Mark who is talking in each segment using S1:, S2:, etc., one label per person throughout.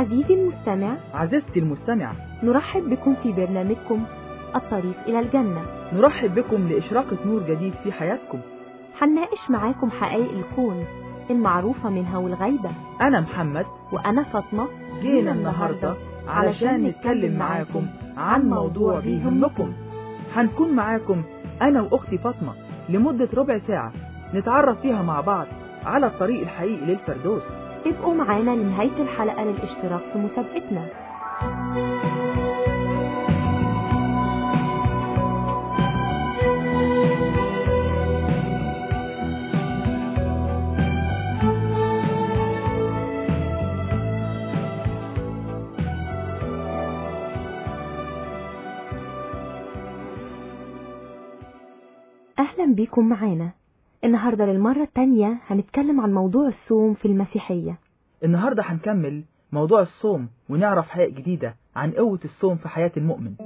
S1: عزيزي المستمع
S2: عزيزتي المستمع
S1: نرحب بكم في برنامجكم الطريق إلى الجنة
S2: نرحب بكم لإشراقة نور جديد في حياتكم
S1: هنناقش معاكم حقائق الكون المعروفة منها والغيبة
S2: أنا محمد
S1: وأنا فاطمة
S2: جينا النهاردة علشان نتكلم معاكم عن موضوع بيهمكم هنكون معاكم أنا وأختي فاطمة لمدة ربع ساعة نتعرف فيها مع بعض على الطريق الحقيقي للفردوس
S1: ابقوا معانا لنهاية الحلقة للاشتراك في مسابقتنا أهلا بيكم معانا النهاردة للمرة التانية هنتكلم عن موضوع الصوم في المسيحية
S2: النهاردة هنكمل موضوع الصوم ونعرف حقائق جديدة عن قوة الصوم في حياة المؤمن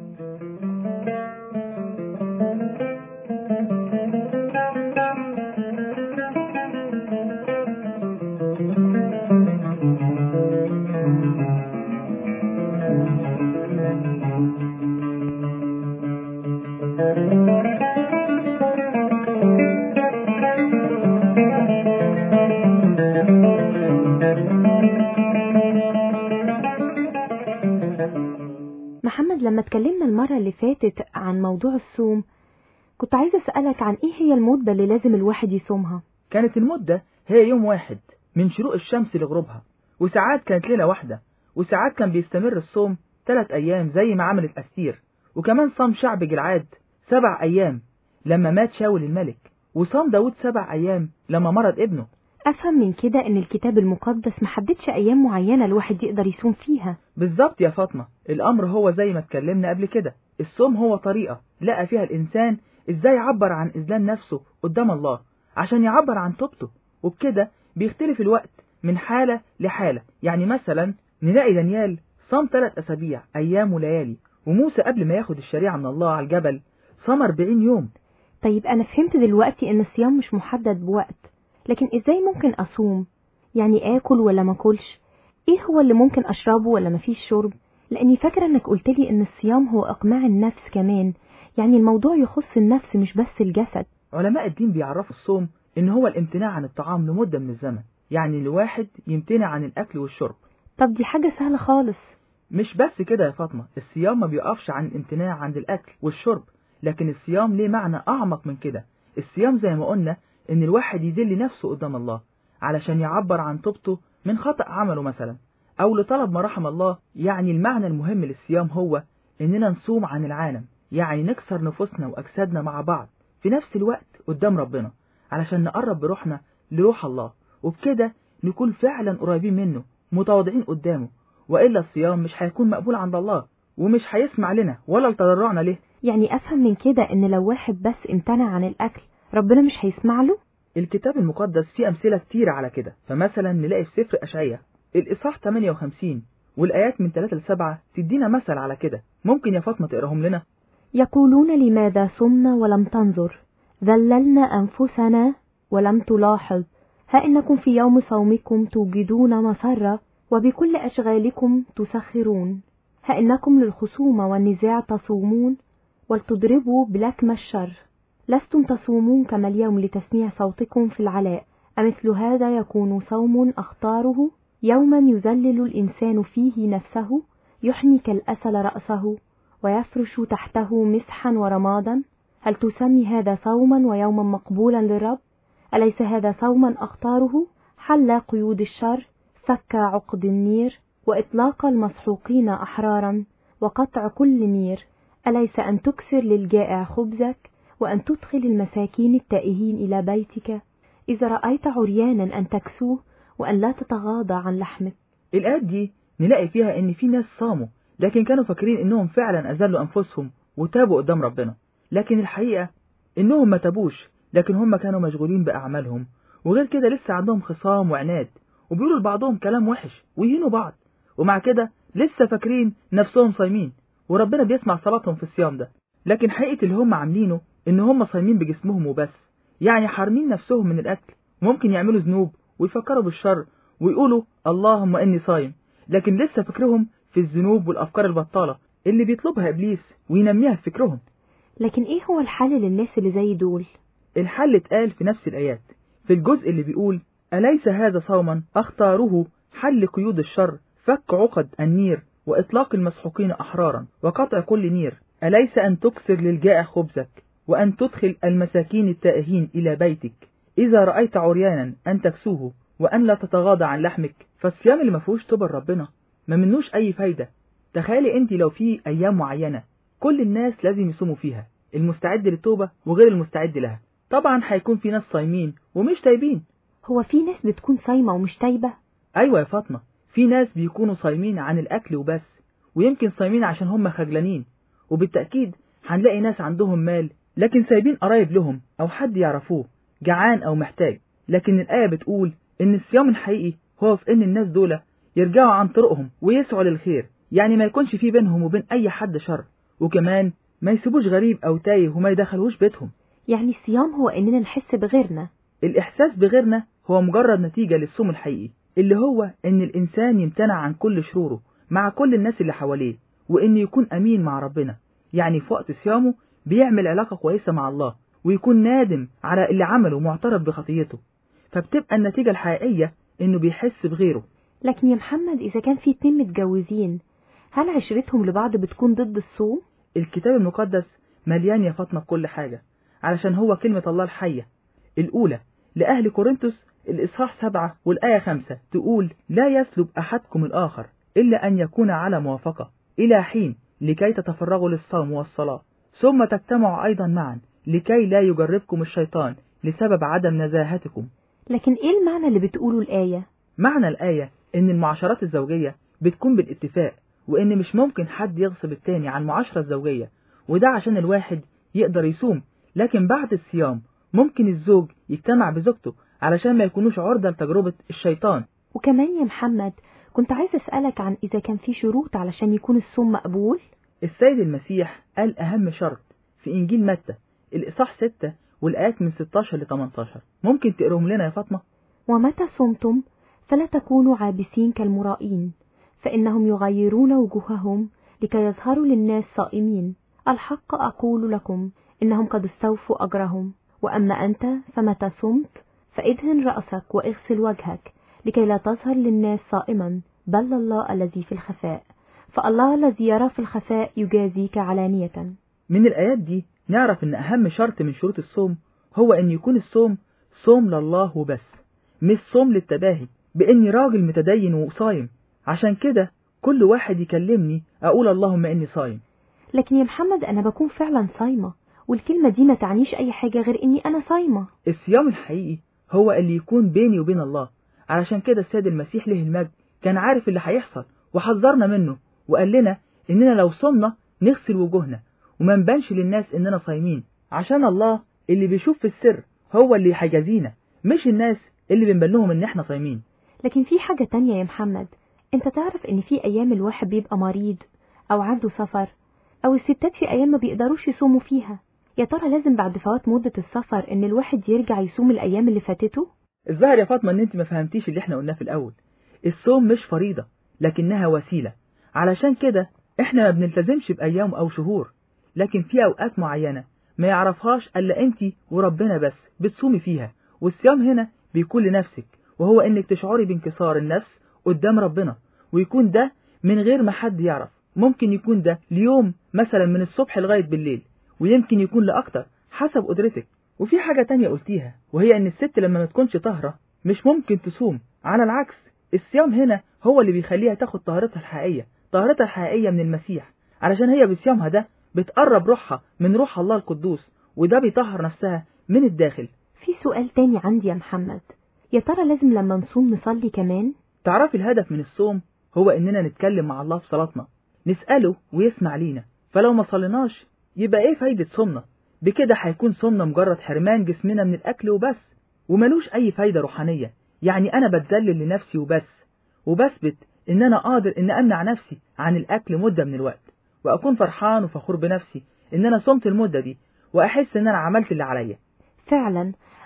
S1: محمد لما اتكلمنا المرة اللي فاتت عن موضوع الصوم كنت عايزة أسألك عن إيه هي المدة اللي لازم الواحد يصومها
S2: كانت المدة هي يوم واحد من شروق الشمس لغروبها وساعات كانت ليلة واحدة وساعات كان بيستمر الصوم ثلاث أيام زي ما عملت أستير وكمان صام شعب جلعاد سبع أيام لما مات شاول الملك وصام داود سبع أيام لما مرض ابنه
S1: أفهم من كده إن الكتاب المقدس محددش أيام معينة الواحد يقدر يصوم فيها
S2: بالظبط يا فاطمة الأمر هو زي ما اتكلمنا قبل كده الصوم هو طريقة لقى فيها الإنسان إزاي يعبر عن إذلال نفسه قدام الله عشان يعبر عن توبته وبكده بيختلف الوقت من حالة لحالة يعني مثلا نلاقي دانيال صام ثلاث أسابيع أيام وليالي وموسى قبل ما ياخد الشريعة من الله على الجبل صام 40 يوم
S1: طيب أنا فهمت دلوقتي إن الصيام مش محدد بوقت لكن إزاي ممكن أصوم يعني آكل ولا ما أكلش إيه هو اللي ممكن أشربه ولا مفيش شرب لأني فاكرة إنك قلتلي إن الصيام هو إقماع النفس كمان يعني الموضوع يخص النفس مش بس الجسد
S2: علماء الدين بيعرفوا الصوم إن هو الامتناع عن الطعام لمدة من الزمن يعني الواحد يمتنع عن الأكل والشرب
S1: طب دي حاجة سهلة خالص
S2: مش بس كده يا فاطمة الصيام ما بيقفش عن الامتناع عند الأكل والشرب لكن الصيام ليه معنى أعمق من كده الصيام زي ما قلنا إن الواحد يذل نفسه قدام الله علشان يعبر عن توبته من خطأ عمله مثلا أو لطلب مراحم الله يعني المعنى المهم للصيام هو إننا نصوم عن العالم يعني نكسر نفوسنا وأجسادنا مع بعض في نفس الوقت قدام ربنا علشان نقرب بروحنا لروح الله وبكده نكون فعلا قريبين منه متواضعين قدامه وإلا الصيام مش هيكون مقبول عند الله ومش هيسمع لنا ولا لتضرعنا له
S1: يعني أفهم من كده إن لو واحد بس امتنع عن الأكل ربنا مش هيسمع له
S2: الكتاب المقدس فيه أمثلة كتيرة على كده فمثلا نلاقي في سفر أشعية الإصحاح 58 والآيات من 3 ل 7 تدينا مثل على كده ممكن يا فاطمة تقراهم لنا
S1: يقولون لماذا صمنا ولم تنظر ذللنا أنفسنا ولم تلاحظ ها إنكم في يوم صومكم توجدون مسرة وبكل أشغالكم تسخرون ها إنكم للخصومة والنزاع تصومون ولتضربوا بلكم الشر لستم تصومون كما اليوم لتسميع صوتكم في العلاء أمثل هذا يكون صوم أختاره يوما يذلل الإنسان فيه نفسه يحني كالأسل رأسه ويفرش تحته مسحا ورمادا هل تسمي هذا صوما ويوما مقبولا للرب أليس هذا صوما أختاره حل قيود الشر فك عقد النير وإطلاق المسحوقين أحرارا وقطع كل نير أليس أن تكسر للجائع خبزك وأن تدخل المساكين التائهين إلى بيتك إذا رأيت عريانا أن تكسوه وأن لا تتغاضى عن لحمك
S2: الآيات دي نلاقي فيها إن في ناس صاموا لكن كانوا فاكرين إنهم فعلا أذلوا أنفسهم وتابوا قدام ربنا لكن الحقيقة إنهم ما تابوش لكن هم كانوا مشغولين بأعمالهم وغير كده لسه عندهم خصام وعناد وبيقولوا لبعضهم كلام وحش ويهينوا بعض ومع كده لسه فاكرين نفسهم صايمين وربنا بيسمع صلاتهم في الصيام ده لكن حقيقة اللي هم عاملينه إن هم صايمين بجسمهم وبس يعني حارمين نفسهم من الأكل ممكن يعملوا ذنوب ويفكروا بالشر ويقولوا اللهم إني صايم لكن لسه فكرهم في الذنوب والأفكار البطالة اللي بيطلبها إبليس وينميها في فكرهم
S1: لكن ايه هو الحل للناس اللي زي دول
S2: الحل اتقال في نفس الآيات في الجزء اللي بيقول أليس هذا صوما أختاره حل قيود الشر فك عقد النير وإطلاق المسحوقين أحرارا وقطع كل نير أليس أن تكسر للجائع خبزك وأن تدخل المساكين التائهين إلى بيتك إذا رأيت عريانا أن تكسوه وأن لا تتغاضى عن لحمك فالصيام اللي ما فيهوش توبة ربنا ما منوش أي فايدة تخيلي أنت لو في أيام معينة كل الناس لازم يصوموا فيها المستعد للتوبة وغير المستعد لها طبعا هيكون في ناس صايمين ومش تايبين
S1: هو في ناس بتكون صايمة ومش تايبة
S2: أيوة يا فاطمة في ناس بيكونوا صايمين عن الأكل وبس ويمكن صايمين عشان هم خجلانين وبالتأكيد هنلاقي ناس عندهم مال لكن سايبين قرايب لهم أو حد يعرفوه جعان أو محتاج لكن الآية بتقول إن الصيام الحقيقي هو في إن الناس دول يرجعوا عن طرقهم ويسعوا للخير يعني ما يكونش في بينهم وبين أي حد شر وكمان ما يسيبوش غريب أو تايه وما يدخلوش بيتهم
S1: يعني الصيام هو اننا نحس بغيرنا
S2: الإحساس بغيرنا هو مجرد نتيجة للصوم الحقيقي اللي هو إن الإنسان يمتنع عن كل شروره مع كل الناس اللي حواليه وإن يكون أمين مع ربنا يعني في وقت صيامه بيعمل علاقة كويسة مع الله ويكون نادم على اللي عمله معترف بخطيته فبتبقى النتيجة الحقيقية إنه بيحس بغيره
S1: لكن يا محمد إذا كان في اتنين متجوزين هل عشرتهم لبعض بتكون ضد الصوم؟
S2: الكتاب المقدس مليان يا فاطمة بكل حاجة علشان هو كلمة الله الحية الأولى لأهل كورنثوس الإصحاح سبعة والآية خمسة تقول لا يسلب أحدكم الآخر إلا أن يكون على موافقة إلى حين لكي تتفرغوا للصوم والصلاة ثم تجتمعوا أيضا معا لكي لا يجربكم الشيطان لسبب عدم نزاهتكم
S1: لكن ايه المعنى اللي بتقوله الآية؟
S2: معنى الآية إن المعاشرات الزوجية بتكون بالاتفاق وإن مش ممكن حد يغصب التاني عن المعاشرة الزوجية وده عشان الواحد يقدر يصوم لكن بعد الصيام ممكن الزوج يجتمع بزوجته علشان ما يكونوش عرضة لتجربة الشيطان
S1: وكمان يا محمد كنت عايز أسألك عن إذا كان في شروط علشان يكون الصوم مقبول؟
S2: السيد المسيح قال أهم شرط في إنجيل متى الإصحاح 6 والآيات من 16 ل 18 ممكن تقرهم لنا يا فاطمة
S1: ومتى صمتم فلا تكونوا عابسين كالمرائين فإنهم يغيرون وجوههم لكي يظهروا للناس صائمين الحق أقول لكم إنهم قد استوفوا أجرهم وأما أنت فمتى صمت فادهن رأسك واغسل وجهك لكي لا تظهر للناس صائما بل الله الذي في الخفاء فالله الذي يرى في الخفاء يجازيك علانية
S2: من الآيات دي نعرف إن أهم شرط من شروط الصوم هو إن يكون الصوم صوم لله وبس مش صوم للتباهي بإني راجل متدين وصايم عشان كده كل واحد يكلمني أقول اللهم إني صايم
S1: لكن يا محمد أنا بكون فعلا صايمة والكلمة دي ما تعنيش أي حاجة غير إني أنا صايمة
S2: الصيام الحقيقي هو اللي يكون بيني وبين الله علشان كده السيد المسيح له المجد كان عارف اللي هيحصل وحذرنا منه وقال لنا إننا لو صمنا نغسل وجوهنا وما نبانش للناس إننا صايمين عشان الله اللي بيشوف في السر هو اللي هيجازينا مش الناس اللي بنبان لهم إن إحنا صايمين
S1: لكن في حاجة تانية يا محمد أنت تعرف إن في أيام الواحد بيبقى مريض أو عنده سفر أو الستات في أيام ما بيقدروش يصوموا فيها يا ترى لازم بعد فوات مدة السفر إن الواحد يرجع يصوم الأيام اللي فاتته؟
S2: الظاهر يا فاطمة إن أنت ما فهمتيش اللي إحنا قلناه في الأول الصوم مش فريضة لكنها وسيلة علشان كده إحنا ما بنلتزمش بأيام أو شهور لكن في أوقات معينة ما يعرفهاش إلا أنت وربنا بس بتصومي فيها والصيام هنا بيكون لنفسك وهو إنك تشعري بانكسار النفس قدام ربنا ويكون ده من غير ما حد يعرف ممكن يكون ده ليوم مثلا من الصبح لغاية بالليل ويمكن يكون لأكتر حسب قدرتك وفي حاجة تانية قلتيها وهي إن الست لما ما تكونش طاهرة مش ممكن تصوم على العكس الصيام هنا هو اللي بيخليها تاخد طهارتها الحقيقية طهارتها الحقيقية من المسيح علشان هي بصيامها ده بتقرب روحها من روح الله القدوس وده بيطهر نفسها من الداخل
S1: في سؤال تاني عندي يا محمد يا ترى لازم لما نصوم نصلي كمان؟
S2: تعرفي الهدف من الصوم هو إننا نتكلم مع الله في صلاتنا نسأله ويسمع لينا فلو ما صليناش يبقى إيه فايدة صومنا بكده هيكون صومنا مجرد حرمان جسمنا من الأكل وبس وملوش أي فايدة روحانية يعني أنا بتذلل لنفسي وبس وبثبت إن أنا قادر إن أمنع نفسي عن الأكل مدة من الوقت وأكون فرحان وفخور بنفسي إن أنا صمت المدة دي وأحس إن أنا عملت اللي عليا
S1: فعلا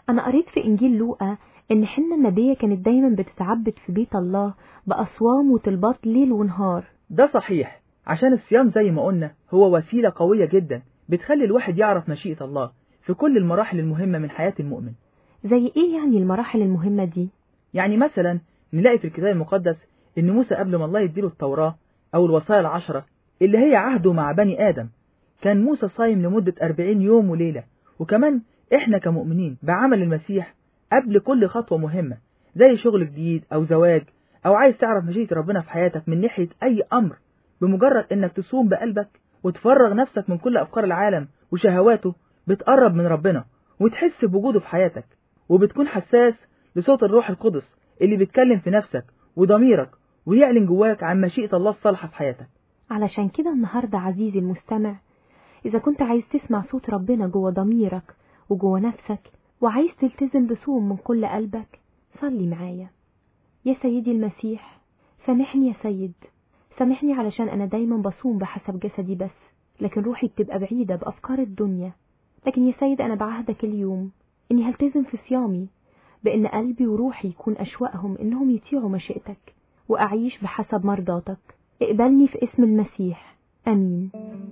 S1: أنا قريت في إنجيل لوقا إن حنة النبية كانت دايما بتتعبد في بيت الله بأصوام وطلبات ليل ونهار
S2: ده صحيح عشان الصيام زي ما قلنا هو وسيلة قوية جدا بتخلي الواحد يعرف مشيئة الله في كل المراحل المهمة من حياة المؤمن
S1: زي إيه يعني المراحل المهمة دي؟
S2: يعني مثلا نلاقي في الكتاب المقدس إن موسى قبل ما الله يديله التوراة أو الوصايا العشرة اللي هي عهده مع بني آدم كان موسى صايم لمدة 40 يوم وليلة وكمان إحنا كمؤمنين بعمل المسيح قبل كل خطوة مهمة زي شغل جديد أو زواج أو عايز تعرف مشيئة ربنا في حياتك من ناحية أي أمر بمجرد إنك تصوم بقلبك وتفرغ نفسك من كل أفكار العالم وشهواته بتقرب من ربنا وتحس بوجوده في حياتك وبتكون حساس لصوت الروح القدس اللي بيتكلم في نفسك وضميرك ويعلن جواك عن مشيئة الله الصالحة في حياتك
S1: علشان كده النهاردة عزيزي المستمع إذا كنت عايز تسمع صوت ربنا جوه ضميرك وجوه نفسك وعايز تلتزم بصوم من كل قلبك صلي معايا يا سيدي المسيح سامحني يا سيد سامحني علشان أنا دايما بصوم بحسب جسدي بس لكن روحي بتبقى بعيدة بأفكار الدنيا لكن يا سيد أنا بعهدك اليوم إني هلتزم في صيامي بأن قلبي وروحي يكون أشواقهم إنهم يطيعوا مشيئتك وأعيش بحسب مرضاتك اقبلني في اسم المسيح أمين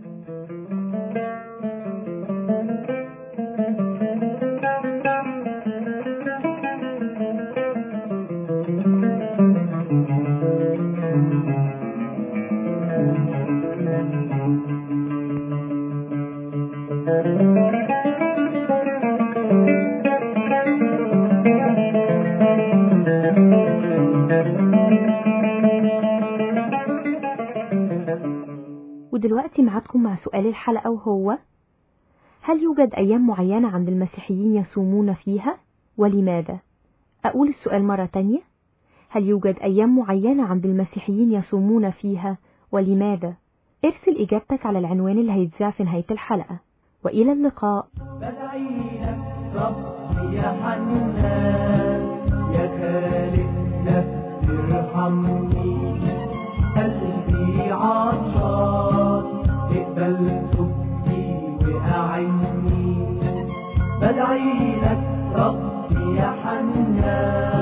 S1: ودلوقتي معادكم مع سؤال الحلقة وهو هل يوجد أيام معينة عند المسيحيين يصومون فيها ولماذا؟ أقول السؤال مرة تانية هل يوجد أيام معينة عند المسيحيين يصومون فيها ولماذا؟ ارسل إجابتك على العنوان اللي هيتذاع في نهاية الحلقة وإلى اللقاء
S3: بدعيلك ربي يا حنان يا خالق نفسي ارحمني قلبي عطشان اقبل توبتي وأعني بدعيلك ربي يا حنان